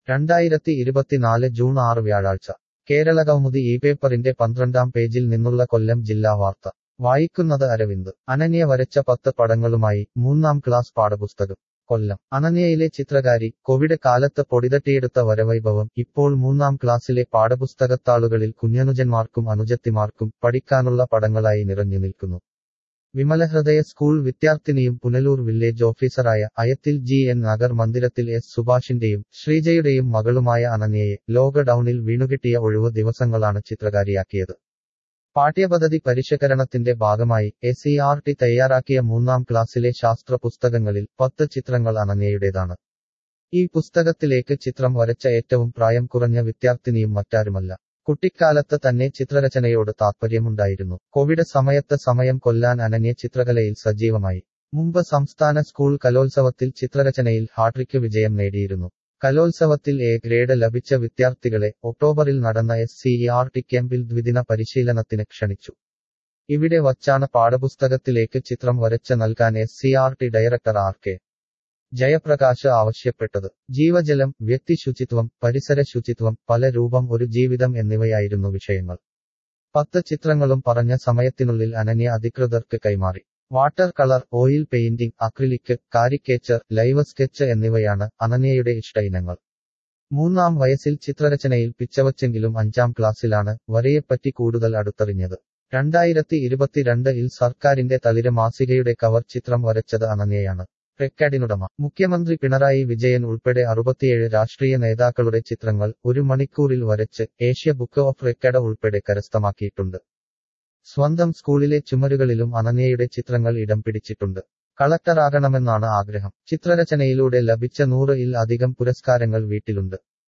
രണ്ടായിരത്തി ഇരുപത്തിനാല് ജൂൺ ആറ് വ്യാഴാഴ്ച കേരളകൗമുദി ഈ പേപ്പറിന്റെ പന്ത്രണ്ടാം പേജിൽ നിന്നുള്ള കൊല്ലം ജില്ലാ വാർത്ത വായിക്കുന്നത് അരവിന്ദ് അനന്യ വരച്ച പത്ത് പടങ്ങളുമായി മൂന്നാം ക്ലാസ് പാഠപുസ്തകം കൊല്ലം അനന്യയിലെ ചിത്രകാരി കോവിഡ് കാലത്ത് പൊടിതട്ടിയെടുത്ത വരവൈഭവം ഇപ്പോൾ മൂന്നാം ക്ലാസ്സിലെ പാഠപുസ്തകത്താളുകളിൽ കുഞ്ഞനുജന്മാർക്കും അനുജത്തിമാർക്കും പഠിക്കാനുള്ള പടങ്ങളായി നിറഞ്ഞു നിൽക്കുന്നു വിമലഹൃദയ സ്കൂൾ വിദ്യാർത്ഥിനിയും പുനലൂർ വില്ലേജ് ഓഫീസറായ അയത്തിൽ ജി എൻ നഗർ മന്ദിരത്തിൽ എസ് സുഭാഷിന്റെയും ശ്രീജയുടെയും മകളുമായ അനന്യയെ ലോക്ക്ഡൌണിൽ വീണുകിട്ടിയ ഒഴിവ് ദിവസങ്ങളാണ് ചിത്രകാരിയാക്കിയത് പാഠ്യപദ്ധതി പരിഷ്കരണത്തിന്റെ ഭാഗമായി എസ് സി ആർ ടി തയ്യാറാക്കിയ മൂന്നാം ക്ലാസ്സിലെ ശാസ്ത്ര പുസ്തകങ്ങളിൽ പത്ത് ചിത്രങ്ങൾ അനന്യയുടേതാണ് ഈ പുസ്തകത്തിലേക്ക് ചിത്രം വരച്ച ഏറ്റവും പ്രായം കുറഞ്ഞ വിദ്യാർത്ഥിനിയും മറ്റാരുമല്ല കുട്ടിക്കാലത്ത് തന്നെ ചിത്രരചനയോട് താത്പര്യമുണ്ടായിരുന്നു കോവിഡ് സമയത്ത് സമയം കൊല്ലാൻ അനന്യ ചിത്രകലയിൽ സജീവമായി മുമ്പ് സംസ്ഥാന സ്കൂൾ കലോത്സവത്തിൽ ചിത്രരചനയിൽ ഹാട്രിക്ക് വിജയം നേടിയിരുന്നു കലോത്സവത്തിൽ എ ഗ്രേഡ് ലഭിച്ച വിദ്യാർത്ഥികളെ ഒക്ടോബറിൽ നടന്ന എസ് സി ആർ ടി ക്യാമ്പിൽ ദ്വിദിന പരിശീലനത്തിന് ക്ഷണിച്ചു ഇവിടെ വച്ചാണ് പാഠപുസ്തകത്തിലേക്ക് ചിത്രം വരച്ച് നൽകാൻ S C R T director R K Jayaprakash ആവശ്യപ്പെട്ടത് ജീവജലം വ്യക്തി ശുചിത്വം പരിസര ശുചിത്വം പല രൂപം ഒരു ജീവിതം എന്നിവയായിരുന്നു വിഷയങ്ങൾ പത്ത് ചിത്രങ്ങളും പറഞ്ഞ സമയത്തിനുള്ളിൽ അനന്യ അധികൃതർക്ക് കൈമാറി water colour oil painting acrylic caricature live sketch എന്നിവയാണ് അനന്യയുടെ ഇഷ്ട ഇനങ്ങൾ മൂന്നാം വയസ്സിൽ ചിത്രരചനയിൽ പിച്ചവച്ചെങ്കിലും അഞ്ചാം ക്ലാസ്സിലാണ് വരയെപ്പറ്റി കൂടുതൽ അടുത്തറിഞ്ഞത് രണ്ടായിരത്തി ഇരുപത്തിരണ്ടിൽ സർക്കാരിന്റെ തളിര് മാസികയുടെ കവർ ചിത്രം വരച്ചത് അനന്യയാണ് റെക്കഡിനുടമ മുഖ്യമന്ത്രി പിണറായി വിജയൻ ഉൾപ്പെടെ അറുപത്തിയേഴ് രാഷ്ട്രീയ നേതാക്കളുടെ ചിത്രങ്ങൾ ഒരു മണിക്കൂറിൽ വരച്ച് ഏഷ്യ ബുക്ക് ഓഫ് റെക്കഡ് ഉൾപ്പെടെ കരസ്ഥമാക്കിയിട്ടുണ്ട് സ്വന്തം സ്കൂളിലെ ചുമരുകളിലും അനന്യയുടെ ചിത്രങ്ങൾ ഇടം പിടിച്ചിട്ടുണ്ട് കളക്ടറാകണമെന്നാണ് ആഗ്രഹം ചിത്രരചനയിലൂടെ ലഭിച്ച നൂറ് ഇൽ അധികം പുരസ്കാരങ്ങൾ വീട്ടിലുണ്ട്